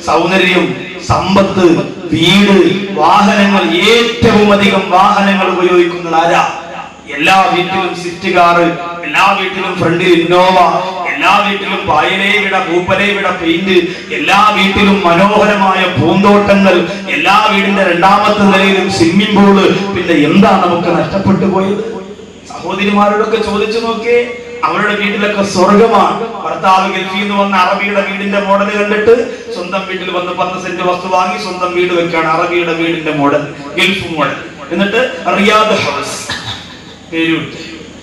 സൗന്ദര്യം സമ്പത്ത് വീട് വാഹനങ്ങൾ ഏറ്റവും അധികം വാഹനങ്ങൾ ഉപയോഗിക്കുന്നത് ആരാ എല്ലാ വീട്ടിലും സ്വിഫ്റ്റ് കാറ് എല്ലാ വീട്ടിലും ഫ്രണ്ടിൽ ഇന്നോവ എല്ലാ വീട്ടിലും പായലേവിട പൂപ്പലേവിട പെയിന്റ് എല്ലാ വീട്ടിലും മനോഹരമായ പൂന്തോട്ടങ്ങൾ എല്ലാ വീടിന്റെ രണ്ടാമത്തെ നിലയിലും സ്വിമ്മിംഗ് പൂള് പിന്നെ എന്താ നമുക്ക് നഷ്ടപ്പെട്ടു പോയത് സഹോദരിമാരോടൊക്കെ ചോദിച്ചു നോക്കിയേ അവരുടെ വീട്ടിലൊക്കെ സ്വർഗമാണ് ഭർത്താവ് ഗൾഫിൽ നിന്ന് വന്ന അറബിയുടെ വീടിന്റെ മോഡൽ കണ്ടിട്ട് സ്വന്തം വീട്ടിൽ വന്ന് പത്ത് സെന്റ് വസ്തു വാങ്ങി സ്വന്തം വീട് വെക്കാണ് അറബിയുടെ വീടിന്റെ മോഡൽ ഗൾഫ് മോഡൽ എന്നിട്ട് റിയാദ് ഹൗസ് പേരുണ്ട്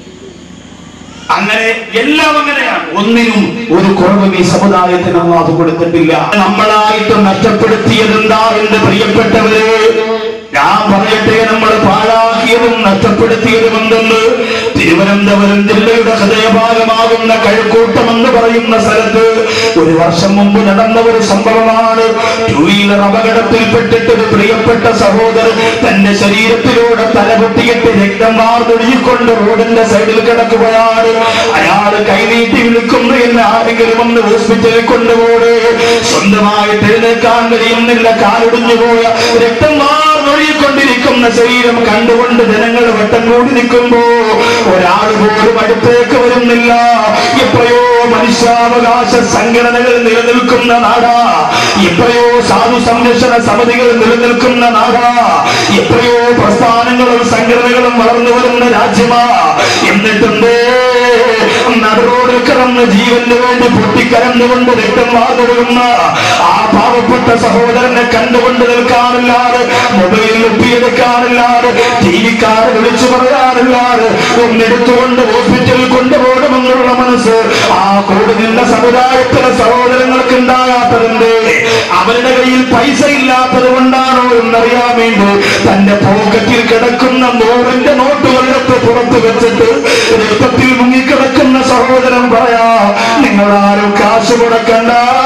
അങ്ങനെ എല്ലാം അങ്ങനെയാണ് ഒന്നിനും ഒരു കുറവും ഈ സമുദായത്തിന് അള്ളാഹു കൊടുത്തിട്ടില്ല നമ്മളായിട്ട് നഷ്ടപ്പെടുത്തിയത് എന്താ എന്റെ പ്രിയപ്പെട്ടവരെ ഞാൻ പറയട്ടെ നമ്മൾ പാഴാക്കിയതും നഷ്ടപ്പെടുത്തിയതും എന്തെന്ന് തിരുവനന്തപുരം ജില്ലയുടെ ഹൃദയഭാഗമാകുന്ന കഴക്കൂട്ടം എന്ന് പറയുന്ന സ്ഥലത്ത് ഒരു വർഷം മുമ്പ് നടന്ന ഒരു സംഭവമാണ് ടൂ വീലർ അപകടത്തിൽപ്പെട്ടിട്ട് ഒരു പ്രിയപ്പെട്ട സഹോദരൻ തന്റെ ശരീരത്തിലൂടെ തലപൊട്ടിയിട്ട് രക്തം വാർന്നൊഴുകിക്കൊണ്ട് റോഡിന്റെ സൈഡിൽ കിടക്കുകയാണ് അയാൾ കൈനീട്ടി വിളിക്കുന്നു എന്ന് ആരെങ്കിലും ഒന്ന് ഹോസ്പിറ്റലിൽ കൊണ്ടുപോകെ സ്വന്തമായിട്ട് എഴുന്നേക്കാൻ കഴിയുന്നില്ല കാലൊടിഞ്ഞു പോയ രക്തം വാർന്നൊഴുകിക്കൊണ്ടിരിക്കുന്ന ശരീരം കണ്ടുകൊണ്ട് ജനങ്ങൾ വട്ടം കൂടി നിൽക്കുമ്പോ ഒരാൾ പോലും അടുത്തേക്ക് വരുന്നില്ല എപ്പോഴോ മനുഷ്യാവകാശ സംഘടനകൾ നിലനിൽക്കുന്ന നാടാ എപ്പോഴോ സാധു സംരക്ഷണ സമിതികൾ നിലനിൽക്കുന്ന നാടാ എപ്പോഴോ പ്രസ്ഥാനങ്ങളും സംഘടനകളും വളർന്നു വരുന്ന രാജ്യമാ എന്നിട്ടുണ്ടേ നടുറോഡിൽ കിടന്ന് ജീവന് വേണ്ടി പൊട്ടിക്കരന്നുകൊണ്ട് രക്തം വാതൊഴുകുന്ന ആ പാവപ്പെട്ട സഹോദരനെ കണ്ടുകൊണ്ട് നിൽക്കാനില്ലാതെ മൊബൈലിൽ ഒപ്പിയെടുക്കാനില്ലാതെ ടി വിക്കാരെ വിളിച്ചു പറയാനില്ലാതെ ഒന്നെടുത്തുകൊണ്ട് ഹോസ്പിറ്റലിൽ കൊണ്ടുപോകണമെന്നുള്ള മനസ്സ് ആ കൂടി നിന്ന സമുദായത്തിലെ സഹോദരങ്ങൾക്ക് ഉണ്ടാകാത്തതിന്റെ അവരുടെ കയ്യിൽ പൈസ ഇല്ലാത്തത് കൊണ്ടാണോ എന്നറിയാൻ വേണ്ടി തന്റെ പോക്കറ്റിൽ കിടക്കുന്ന നൂറിന്റെ നോട്ടുകളെടുത്ത് പുറത്തു വെച്ചിട്ട് രക്തത്തിൽ മുങ്ങിക്കിടക്കുന്ന സഹോദരൻ പറയാ നിങ്ങൾ ആരും കാശ് മുടക്കണ്ട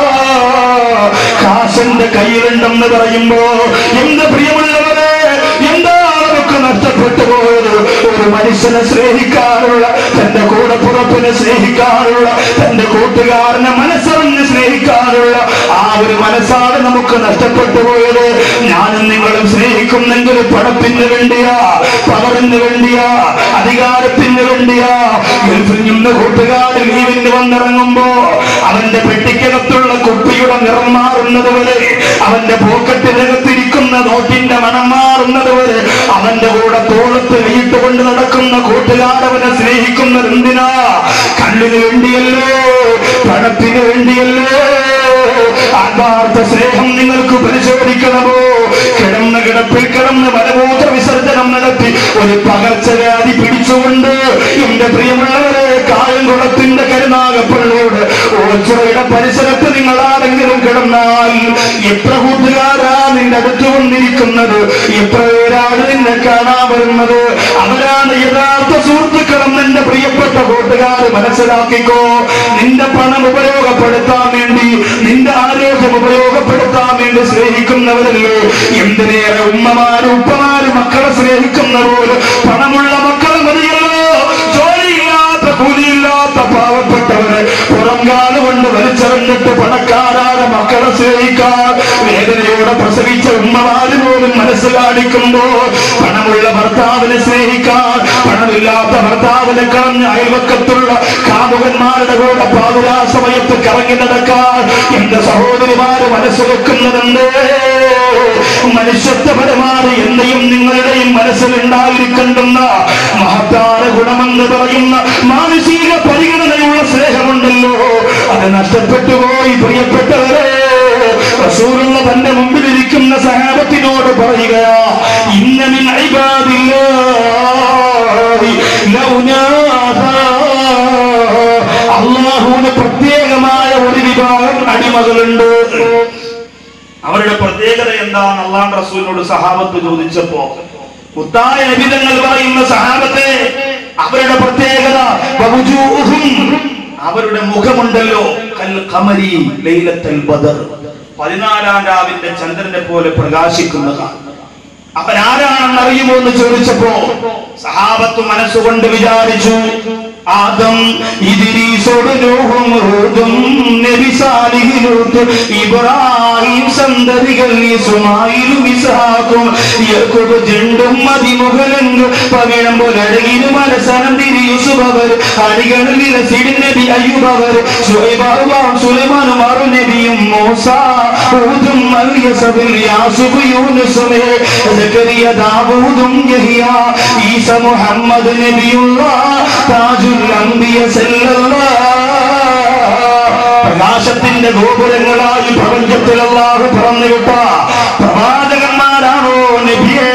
കാശിന്റെ കയ്യിലുണ്ടെന്ന് പറയുമ്പോ എന്ത് പ്രിയമുള്ളവരെ എന്താ നമുക്ക് നഷ്ടപ്പെട്ടു പോയത് ഒരു മനുഷ്യനെ സ്നേഹിക്കാനുള്ള തന്റെ കൂടെ പുറപ്പിനെ സ്നേഹിക്കാനുള്ള തന്റെ കൂട്ടുകാരനെ മനസ്സറിഞ്ഞ് സ്നേഹിക്കാനുള്ള ആ ഒരു മനസ്സാണ് നമുക്ക് നഷ്ടപ്പെട്ടു പോയത് ഞാനും നിങ്ങളും സ്നേഹിക്കുന്നെങ്കിൽ പണത്തിന് വേണ്ടിയാ പവറിന് വേണ്ടിയാ അധികാരത്തിന് വേണ്ടിയാ ഗൾഫിൽ നിന്ന് കൂട്ടുകാരൻ ലീവിന് വന്നിറങ്ങുമ്പോ അവന്റെ പെട്ടിക്കകത്തുള്ള കുപ്പിയുടെ നിറം മാറുന്നത് വരെ അവന്റെ പോക്കറ്റിനകത്തിരിക്കുന്ന നോട്ടിന്റെ മണം മാറുന്നത് വരെ അവന്റെ കൂടെ തോളത്ത് വീട്ടുകൊണ്ട് നടക്കുന്ന കൂട്ടുകാരവനെ സ്നേഹിക്കുന്നത് എന്തിനാ കണ്ണിന് വേണ്ടിയല്ലോ പണത്തിന് വേണ്ടിയല്ലോ ആത്മാർത്ഥ സ്നേഹം നിങ്ങൾക്ക് പരിശോധിക്കണമോ കിടന്ന കിടപ്പിൽ കിടന്ന് മലമൂത്ര വിസർജനം നടത്തി ഒരു പകർച്ചവ്യാധി പിടിച്ചുകൊണ്ട് എന്റെ പ്രിയമുള്ളവരെ കായംകുളത്തിന്റെ കരുനാഗപ്പള്ളിയോട് ഓച്ചിറയുടെ പരിസരത്ത് നിങ്ങൾ ആരെങ്കിലും കിടന്നാൽ എത്ര കൂട്ടുകാരാ നിന്റെ അടുത്ത് വന്നിരിക്കുന്നത് എത്ര പേരാണ് നിന്നെ കാണാൻ വരുന്നത് അവരാണ് യഥാർത്ഥ സുഹൃത്തുക്കളെന്ന് എന്റെ പ്രിയപ്പെട്ട കൂട്ടുകാർ മനസ്സിലാക്കിക്കോ നിന്റെ പണം ഉപയോഗപ്പെടുത്താൻ വേണ്ടി നിന്റെ ആരോഗ്യം ഉപയോഗപ്പെടുത്താൻ വേണ്ടി സ്നേഹിക്കുന്നവരല്ലേ എന്തിനേറെ ഉമ്മമാരും ഉപ്പമാരും മക്കളെ സ്നേഹിക്കുന്ന പോലെ പണമുള്ള മക്കളെ മതിയല്ലോ ജോലിയില്ലാത്ത കൂലിയില്ലാത്ത പാവപ്പെട്ടവരെ പുറംകാല് കൊണ്ട് വലിച്ചെറിഞ്ഞിട്ട് പണക്കാരായ മക്കളെ സ്നേഹിക്കാൻ വേദനയോടെ പ്രസവിച്ച ഉമ്മമാര് പോലും മനസ്സ് കാണിക്കുമ്പോ പണമുള്ള ഭർത്താവിനെ സ്നേഹിക്കാൻ പണമില്ലാത്ത ഭർത്താവിനെ കളഞ്ഞ് അയൽവക്കത്തുള്ള കാമുകന്മാരുടെ കൂടെ പാതുരാ സമയത്ത് കറങ്ങി നടക്കാൻ എന്റെ സഹോദരിമാര് മനസ്സ് വെക്കുന്നതുണ്ട് മനുഷ്യത്വപരമാണ് എന്നെയും നിങ്ങളുടെയും മനസ്സിലുണ്ടായിരിക്കേണ്ടുന്ന മഹത്താര ഗുണമെന്ന് പറയുന്ന മാനസിക പരിഗണനയുള്ള സ്നേഹമുണ്ടല്ലോ അത് നഷ്ടപ്പെട്ടു പോയി പ്രിയപ്പെട്ടവരെ റസൂലുള്ള തന്റെ മുമ്പിലിരിക്കുന്ന സഹാബത്തിനോട് പറയുകയാ ഇന്നമിൻ ഇബാദില്ലാഹി ലൗനാഹാ അള്ളാഹുവിന് പ്രത്യേകമായ ഒരു വിഭാഗം അടിമകളുണ്ട് അവരുടെ പ്രത്യേകത എന്താണ് അള്ളാൻ റസൂലിനോട് സഹാബത്ത് ചോദിച്ചപ്പോ മുത്തായ നബിതങ്ങൾ പറയുന്ന സഹാബത്തെ അവരുടെ പ്രത്യേകത വവുജൂഹും, അവരുടെ മുഖമുണ്ടല്ലോ കൽ ഖമരി ലൈലത്തൽ ബദർ പതിനാലാം രാവിന്റെ ചന്ദ്രനെ പോലെ പ്രകാശിക്കുന്നതാണ് അവരാരാണെന്ന് അറിയുമോ എന്ന് ചോദിച്ചപ്പോ സഹാബത്ത് മനസ്സുകൊണ്ട് വിചാരിച്ചു ആദം ഇദ്രീസോട് നൂഹും ഹൂദും നബി സാലിഹ് ലൂത്ത് ഇബ്രാഹിം സന്തതികൾ ഇസുമായിലും ഇസാക്കും യക്കൂബ് ജണ്ടും മതിമുഖലങ്ക് പകിഴം പോലഴകിലും മനസനം തിരിയുസുബവർ അടികളിൽ വിലസിടും നബി അയ്യുബവർ ശുഐബാബാം സുലൈമാനും അറു നബിയും മൂസ ഊതും മൽയസബിൽ യാസുബ് യൂനുസുമേ സക്കരിയ ദാവൂദും യഹിയ ഈസ മുഹമ്മദ് നബിയുള്ള താജുൽ അംബിയ സല്ലല്ലാഹ് പ്രകാശത്തിന്റെ ഗോപുരങ്ങളായി പ്രപഞ്ചത്തിൽ അല്ലാഹു പിറന്നുവിട്ട പ്രവാചകന്മാരാണോ നബിയേ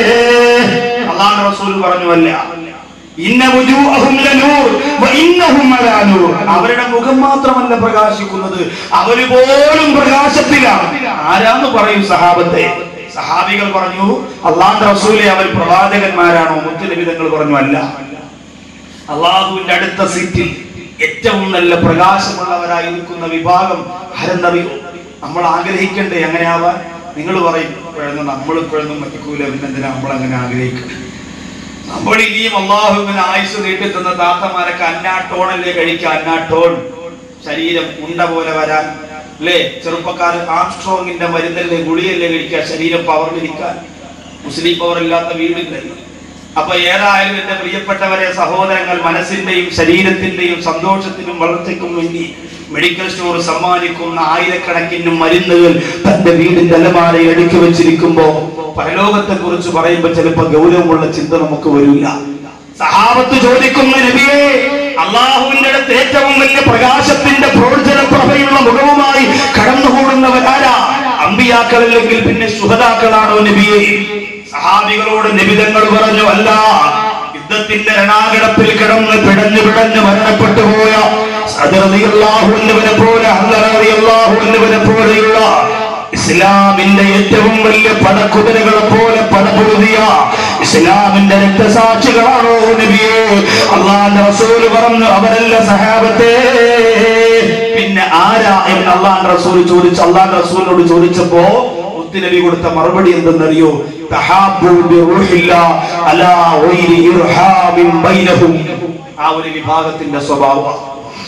അള്ളാഹു റസൂൽ പറഞ്ഞുവല്ല ഇന്ന വുജൂഹും ലനൂർ വ ഇന്നഹും അലാ നൂർ അവരുടെ മുഖം മാത്രമല്ല പ്രകാശിക്കുന്നത് അവര് പോലും പ്രകാശത്തിലാണ് ആരാന്ന് പറയും സഹാബത്തെ സഹാബികൾ പറഞ്ഞു അള്ളാഹു റസൂലെ അവർ പ്രവാചകന്മാരാണോ മുത്തലബിതങ്ങൾ പറഞ്ഞു അല്ല അള്ളാഹുവിന്റെ അടുത്ത സീറ്റിൽ ഏറ്റവും നല്ല പ്രകാശമുള്ളവരായി നിൽക്കുന്ന വിഭാഗം ആരെന്നറിയോ നമ്മൾ ആഗ്രഹിക്കണ്ടേ അങ്ങനെയാവാൻ നിങ്ങൾ പറയും ഇപ്പോഴൊന്നും നമ്മൾ ഇപ്പോഴൊന്നും പറ്റിക്കൂല പിന്നെന്തിനാ നമ്മൾ അങ്ങനെ ആഗ്രഹിക്കണം നമ്മൾ ഇനിയും അള്ളാഹുവിന് ആയുസ് നീട്ടിത്തുന്ന താത്തമാരൊക്കെ അന്നാട്ടോണല്ലേ കഴിക്കുക അന്നാട്ടോൺ ശരീരം ഉണ്ട പോലെ വരാൻ അല്ലേ ചെറുപ്പക്കാർ ആംസ്ട്രോങ്ങിന്റെ മരുന്നല്ലേ ഗുളിയല്ലേ കഴിക്കുക ശരീരം പവർന്നിരിക്കാൻ മുസ്ലിം പവർ ഇല്ലാത്ത വീടില്ലല്ലോ അപ്പൊ ഏതായാലും എന്റെ പ്രിയപ്പെട്ടവരെ സഹോദരങ്ങൾ മനസ്സിന്റെയും ശരീരത്തിന്റെയും സന്തോഷത്തിനും വളർച്ചയ്ക്കും വേണ്ടി മെഡിക്കൽ സ്റ്റോർ സമ്മാനിക്കുന്ന ആയിരക്കണക്കിന് മരുന്നുകൾ തന്റെ വീടിന്റെ അലമാരയിൽ അടുക്കി വെച്ചിരിക്കുമ്പോ പരലോകത്തെ കുറിച്ച് പറയുമ്പോൾ ചിലപ്പോൾ ഗൗരവമുള്ള ചിന്ത നമുക്ക് വരില്ല സഹാബത്ത് ചോദിക്കുന്ന നബിയെ അള്ളാഹുവിന്റെ അടുത്ത് ഏറ്റവും വലിയ പ്രകാശത്തിന്റെ പ്രോജ്വല പ്രഭയുള്ള മുഖവുമായി കടന്നുകൂടുന്നവരാരാ അമ്പിയാക്കളല്ലെങ്കിൽ പിന്നെ സുഹതാക്കളാണോ നബിയെ സഹാബികളോട് നിബിതങ്ങൾ പറഞ്ഞു അല്ല യുദ്ധത്തിന്റെ രണാകിടപ്പിൽ കിടന്ന് പിടഞ്ഞു പിടഞ്ഞു മരണപ്പെട്ടു പോയ സദറിയാഹുവിനെ പോലെ അള്ളറിയാഹുവിനെ പോലെയുള്ള ഇസ്ലാമിന്റെ ഏറ്റവും വലിയ പടക്കുതിരകളെ പോലെ പടപൊരുതിയ ഇസ്ലാമിന്റെ രക്തസാക്ഷികളാണോ നബിയെ അള്ളാന്റെ റസൂല് പറഞ്ഞു അവരല്ല സഹാബത്തെ പിന്നെ ആരാ എന്ന് അള്ളാന്റെ റസൂൽ ചോദിച്ചു അള്ളാന്റെ റസൂലിനോട് ചോദിച്ചപ്പോ നബി കൊടുത്ത മറുപടി എന്തെന്നറിയോ തഹാബ്ബു ബിറൂഹില്ല അലാ ഗൈരി ഇർഹാമിൻ ബൈനഹും ആ ഒരു വിഭാഗത്തിന്റെ സ്വഭാവം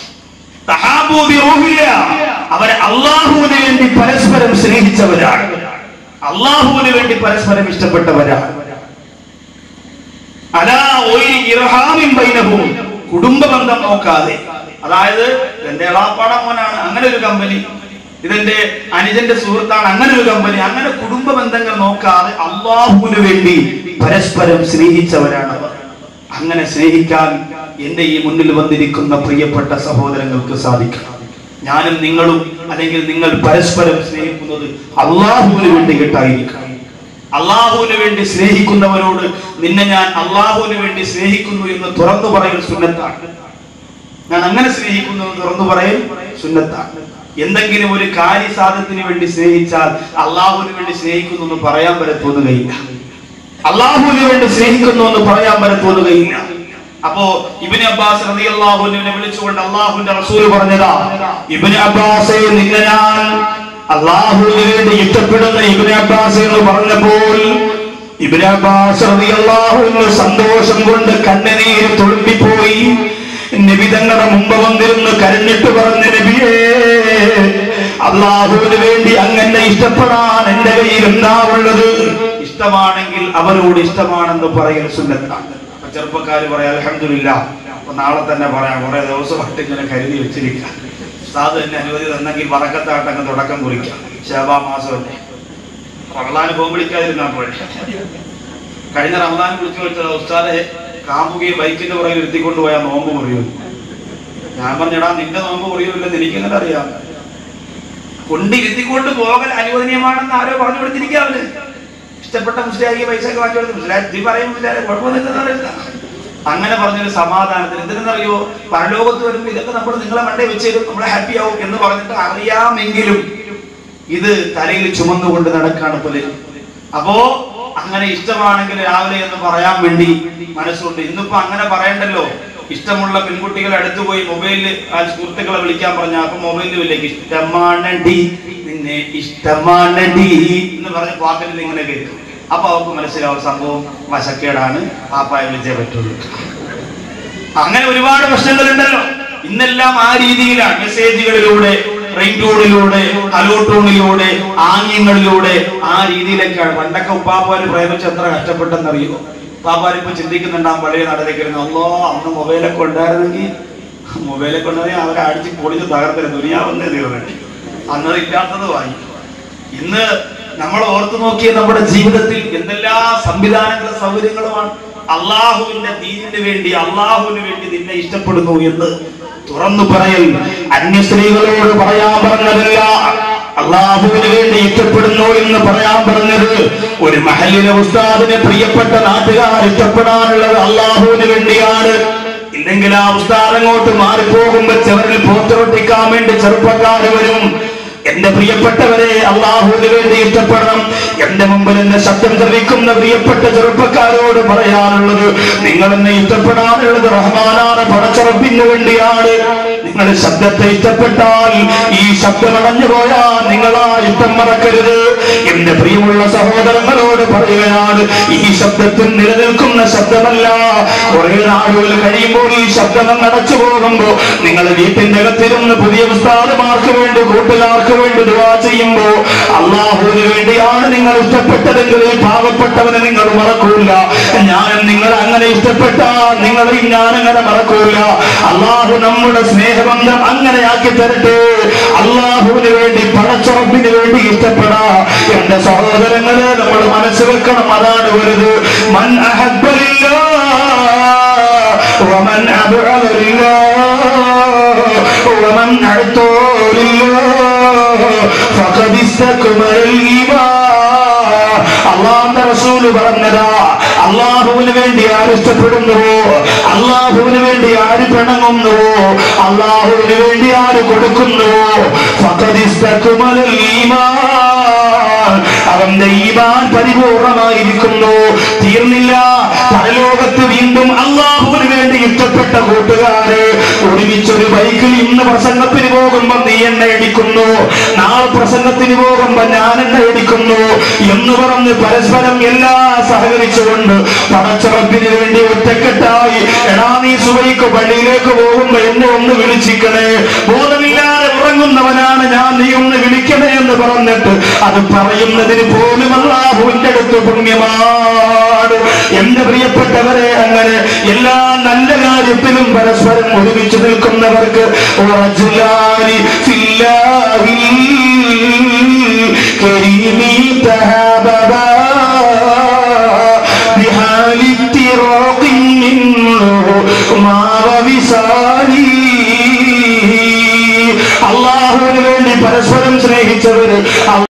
തഹാബ്ബു ബിറൂഹില്ല അവർ അള്ളാഹുവിന് വേണ്ടി പരസ്പരം സ്നേഹിച്ചവരാണ് അള്ളാഹുവിന് വേണ്ടി പരസ്പരം ഇഷ്ടപ്പെട്ടവരാണ് അലാ ഗൈരി ഇർഹാമിൻ ബൈനഹും കുടുംബ ബന്ധം നോക്കാതെ അതായത് എന്റെ എളാപ്പാട മോനാണ് അങ്ങനെ ഒരു കമ്പനി ഇതെന്റെ അനുജന്റെ സുഹൃത്താണ് അങ്ങനെ ഒരു കമ്പനി അങ്ങനെ കുടുംബ ബന്ധങ്ങൾ നോക്കാതെ അള്ളാഹുവിന് വേണ്ടി പരസ്പരം സ്നേഹിച്ചവരാണ് അവർ അങ്ങനെ സ്നേഹിക്കാൻ എന്റെ ഈ മുന്നിൽ വന്നിരിക്കുന്ന പ്രിയപ്പെട്ട സഹോദരങ്ങൾക്ക് സാധിക്കണം ഞാനും നിങ്ങളും അല്ലെങ്കിൽ നിങ്ങൾ പരസ്പരം സ്നേഹിക്കുന്നത് അള്ളാഹുവിന് വേണ്ടി കേട്ടായിരിക്കണം അള്ളാഹുവിന് വേണ്ടി സ്നേഹിക്കുന്നവരോട് നിന്നെ ഞാൻ അള്ളാഹുവിന് വേണ്ടി സ്നേഹിക്കുന്നു എന്ന് തുറന്നു പറയൽ സുന്നത്താണ് ഞാൻ അങ്ങനെ സ്നേഹിക്കുന്നു എന്ന് തുറന്നു പറയൽ സുന്നത്താണ് എന്തെങ്കിലും ഒരു കാര്യസാധനത്തിന് വേണ്ടി സ്നേഹിച്ചാൽ അള്ളാഹുവിന് വേണ്ടി സ്നേഹിക്കുന്നു എന്ന് പറയാൻ വരെ തോന്നുകയില്ല അള്ളാഹുവിന് വേണ്ടി സ്നേഹിക്കുന്നു എന്ന് പറയാൻ വരെ തോന്നുകയില്ല അപ്പോ ഇബിന് അബ്ബാസ് റതി അള്ളാഹുവിനെ വിളിച്ചുകൊണ്ട് അള്ളാഹുവിന്റെ റസൂൽ പറഞ്ഞതാ ഇബിന് അബ്ബാസെ നിന്നെ ഞാൻ അള്ളാഹുവിന് വേണ്ടി ഇഷ്ടപ്പെടുന്ന ഇബിന് അബ്ബാസ് എന്ന് പറഞ്ഞപ്പോൾ ഇബിന് അബ്ബാസ് റതി അള്ളാഹുവിന് സന്തോഷം കൊണ്ട് കണ്ണുനീര് തുളുമ്പിപ്പോയി നബി തങ്ങളുടെ മുമ്പ് വന്നിരുന്ന് കരഞ്ഞിട്ട് പറഞ്ഞ നബിയേ അള്ളാഹുവിന് വേണ്ടി അങ്ങനെ ഇഷ്ടപ്പെടാൻ എന്റെ കയ്യിൽ എന്താ ഉള്ളത് ഇഷ്ടമാണെങ്കിൽ അവരോട് ഇഷ്ടമാണെന്ന് പറയൽ സുന്നത്താണ് അപ്പൊ ചെറുപ്പക്കാര് പറയാം അലഹമില്ല അപ്പൊ നാളെ തന്നെ പറയാം കുറെ ദിവസമായിട്ട് ഇങ്ങനെ കരുതി വെച്ചിരിക്കാം സാധു എന്നെ അനുമതി തന്നെങ്കിൽ വറക്കത്താട്ടങ്ങ് തുടക്കം കുറിക്കാം ശാബാ മാസമല്ലേ റമദാന് പോകും വിളിക്കാതിരുന്നാ പോലെ കഴിഞ്ഞ റമദാൻ വിളിച്ചു വെച്ചത് ഉസ്താദെ കാമുകയെ ബൈക്കിന്റെ പുറകിൽ ഇരുത്തിക്കൊണ്ട് പോയാൽ നോമ്പ് മുറിയും ഞാൻ പറഞ്ഞടാ നിന്റെ നോമ്പ് മുറിയൂല്ലെന്ന് എനിക്കെങ്ങനെ അറിയാം കൊണ്ടിരുത്തിക്കൊണ്ട് പോകൽ അനുവദനീയമാണെന്ന് ആരോ പറഞ്ഞു കൊടുത്തിരിക്കാവില്ല ഇഷ്ടപ്പെട്ട മുസ്ലിയാക്കി പൈസ ഒക്കെ വാങ്ങിച്ചു കൊടുത്തു മുസ്ലിം പറയും മുസ്ലിം കുഴപ്പമൊന്നും അറിയില്ല അങ്ങനെ പറഞ്ഞൊരു സമാധാനത്തിന് എന്തിനെന്നറിയോ പരലോകത്ത് വരുമ്പോൾ ഇതൊക്കെ നമ്മൾ നിങ്ങളെ മണ്ടേ വെച്ചേരും നമ്മളെ ഹാപ്പി ആവും എന്ന് പറഞ്ഞിട്ട് അറിയാമെങ്കിലും ഇത് തലയിൽ ചുമന്നുകൊണ്ട് നടക്കാണ് പലരും അപ്പോ അങ്ങനെ ഇഷ്ടമാണെങ്കിൽ രാവിലെ എന്ന് പറയാൻ വേണ്ടി മനസ്സുണ്ട് ഇന്നിപ്പോ അങ്ങനെ പറയണ്ടല്ലോ ഇഷ്ടമുള്ള പെൺകുട്ടികൾ അടുത്ത് പോയി മൊബൈലിൽ ആ സുഹൃത്തുക്കളെ വിളിക്കാൻ പറഞ്ഞ അപ്പൊ മൊബൈലിലേക്ക് ഇഷ്ടമാണടി നിന്നെ ഇഷ്ടമാണടി എന്ന് പറഞ്ഞ പാട്ടിൽ ഇങ്ങനെ കേൾക്കും അപ്പൊ അവർക്ക് മനസ്സിലാവും സംഭവം വശക്കേടാണ് പാപ്പായ വിളിച്ചേ പറ്റുള്ളൂ അങ്ങനെ ഒരുപാട് പ്രശ്നങ്ങളുണ്ടല്ലോ ഇന്നെല്ലാം ആ രീതിയിലാണ് മെസ്സേജുകളിലൂടെ റിംഗ് ട്യൂണിലൂടെ ഹലോ ട്യൂണിലൂടെ ആംഗ്യങ്ങളിലൂടെ ആ രീതിയിലേക്കാണ് പണ്ടൊക്കെ ഉപ്പാപ്പാര് പ്രേമിച്ച് എത്ര കഷ്ടപ്പെട്ടെന്നറിയോ ഉപ്പാപ്പാരിപ്പോ ചിന്തിക്കുന്നുണ്ടാവും പഴയ നടന്നിരിക്കുന്നു അല്ലോ അന്ന് മൊബൈലൊക്കെ ഉണ്ടായിരുന്നെങ്കിൽ മൊബൈലൊക്കെ ഉണ്ടെങ്കിൽ അവരെ അടിച്ച് പൊളിച്ച് തകർത്തരും ദുനിയാവെന്നേ തീർന്നു അന്നത് ഇല്ലാത്തത് വാങ്ങി ഇന്ന് നമ്മൾ ഓർത്തു നോക്കിയ നമ്മുടെ ജീവിതത്തിൽ എന്തെല്ലാം സംവിധാനങ്ങളും സൗകര്യങ്ങളുമാണ് അള്ളാഹുവിന്റെ ദീനിന് വേണ്ടി അള്ളാഹുവിന് വേണ്ടി നിന്നെ ഇഷ്ടപ്പെടുന്നു എന്ന് തുറന്നു പറയൽ അന്യ സ്ത്രീകളോട് പറയാൻ പറഞ്ഞതല്ല അള്ളാഹുവിന് വേണ്ടി ഇഷ്ടപ്പെടുന്നു എന്ന് പറയാൻ പറഞ്ഞത് ഒരു മഹലിലെ ഉസ്താദിനെ പ്രിയപ്പെട്ട നാട്ടുകാർ ഇഷ്ടപ്പെടാനുള്ളത് അള്ളാഹുവിന് വേണ്ടിയാണ് ഇല്ലെങ്കിൽ ആ ഉസ്താദ് അങ്ങോട്ട് മാറിപ്പോകുമ്പോ ചെവരിൽ പോത്തൊട്ടിക്കാൻ വേണ്ടി ചെറുപ്പക്കാർ വരും എന്റെ പ്രിയപ്പെട്ടവരെ അള്ളാഹുവിന് വേണ്ടി ഇഷ്ടപ്പെടണം എന്റെ മുമ്പിൽ എന്റെ ശബ്ദം ശ്രമിക്കുന്ന പ്രിയപ്പെട്ട ചെറുപ്പക്കാരോട് പറയാനുള്ളത് നിങ്ങൾ എന്നെ ഇഷ്ടപ്പെടാനുള്ളത് റഹ്മാനാണ് പടച്ചുറപ്പിന് വേണ്ടിയാണ് നിങ്ങൾ ശബ്ദത്തെ ഇഷ്ടപ്പെട്ടാൽ ഈ ശബ്ദം അടഞ്ഞു പോയാൽ നിങ്ങൾ ആ ഇഷ്ടം മറക്കരുത് എന്റെ പ്രിയമുള്ള സഹോദരങ്ങളോട് പറയുകയാണ് ഈ ശബ്ദത്തിൽ നിലനിൽക്കുന്ന ശബ്ദമല്ല കുറെ നാളുകൾ കഴിയുമ്പോൾ ഈ ശബ്ദം അടച്ചു പോകുമ്പോ നിങ്ങൾ വീട്ടിന്റെ അകത്തിരുന്ന് പുതിയ ഉസ്താദുമാർക്ക് വേണ്ടി കൂട്ടുകാർക്ക് വേണ്ടി ദുവാ ചെയ്യുമ്പോ അള്ളാഹുവിന് വേണ്ടിയാണ് നിങ്ങൾ ഇഷ്ടപ്പെട്ടതെങ്കിൽ ഈ പാവപ്പെട്ടവനെ നിങ്ങൾ മറക്കൂല ഞാൻ നിങ്ങൾ അങ്ങനെ ഇഷ്ടപ്പെട്ടാൽ നിങ്ങളെയും ഞാൻ അങ്ങനെ മറക്കൂല അള്ളാഹു നമ്മുടെ സ്നേഹബന്ധം അങ്ങനെ ആക്കി തരട്ടെ അള്ളാഹുവിന് വേണ്ടി പടച്ചുറപ്പിന് വേണ്ടി ഇഷ്ടപ്പെടാ എന്റെ സഹോദരങ്ങളെ നമ്മൾ മനസ്സ് വെക്കണം അതാണ് വലുത് മൻ അഹബ്ബലില്ലാ ومن أبعد لله ومن أعطى لله فقد استكمل الإيمان അള്ളാഹുന്റെ റസൂല് പറഞ്ഞതാ അള്ളാഹുവിന് വേണ്ടി ആര് ഇഷ്ടപ്പെടുന്നുവോ അള്ളാഹുവിന് വേണ്ടി ആര് പിണങ്ങുന്നുവോ അള്ളാഹുവിന് വേണ്ടി ആര് കൊടുക്കുന്നുവോ ഫഖദ് ഇസ്തക്മലൽ ഈമാൻ അവന്റെ ഈമാൻ പരിപൂർണമായിരിക്കുന്നു തീർന്നില്ല പരലോകത്ത് വീണ്ടും അള്ളാഹുവിന് വേണ്ടി ഇഷ്ടപ്പെട്ട കൂട്ടുകാര് ഒരുമിച്ചൊരു ബൈക്കിൽ ഇന്ന് പ്രസംഗത്തിന് പോകുമ്പോ നീ എന്നെ ഇടിക്കുന്നു നാളെ പ്രസംഗത്തിന് പോകുമ്പോ ഞാൻ എന്നെ ഇടിക്കുന്നു എന്ന് പറഞ്ഞ് പരസ്പരം എല്ലാം സഹകരിച്ചുകൊണ്ട് പടച്ചറപ്പിന് വേണ്ടി ഒറ്റക്കെട്ടായി എടാ നീ സുബൈക്ക് പള്ളിയിലേക്ക് പോകുമ്പോ എന്നെ ഒന്ന് വിളിച്ചിക്കണേ ബോധമില്ലാതെ ഉറങ്ങുന്നവനാണ് ഞാൻ നീ ഒന്ന് വിളിക്കണേ എന്ന് പറഞ്ഞിട്ട് അത് പറയുന്നതിന് പോലും അള്ളാഹുവിന്റെ അടുത്ത് പുണ്യമാണ് എന്റെ പ്രിയപ്പെട്ടവരെ അങ്ങനെ എല്ലാ നല്ല കാര്യത്തിലും പരസ്പരം ഒരുമിച്ച് നിൽക്കുന്നവർക്ക് റജുലാനി ഫില്ലാഹിൽ കരീം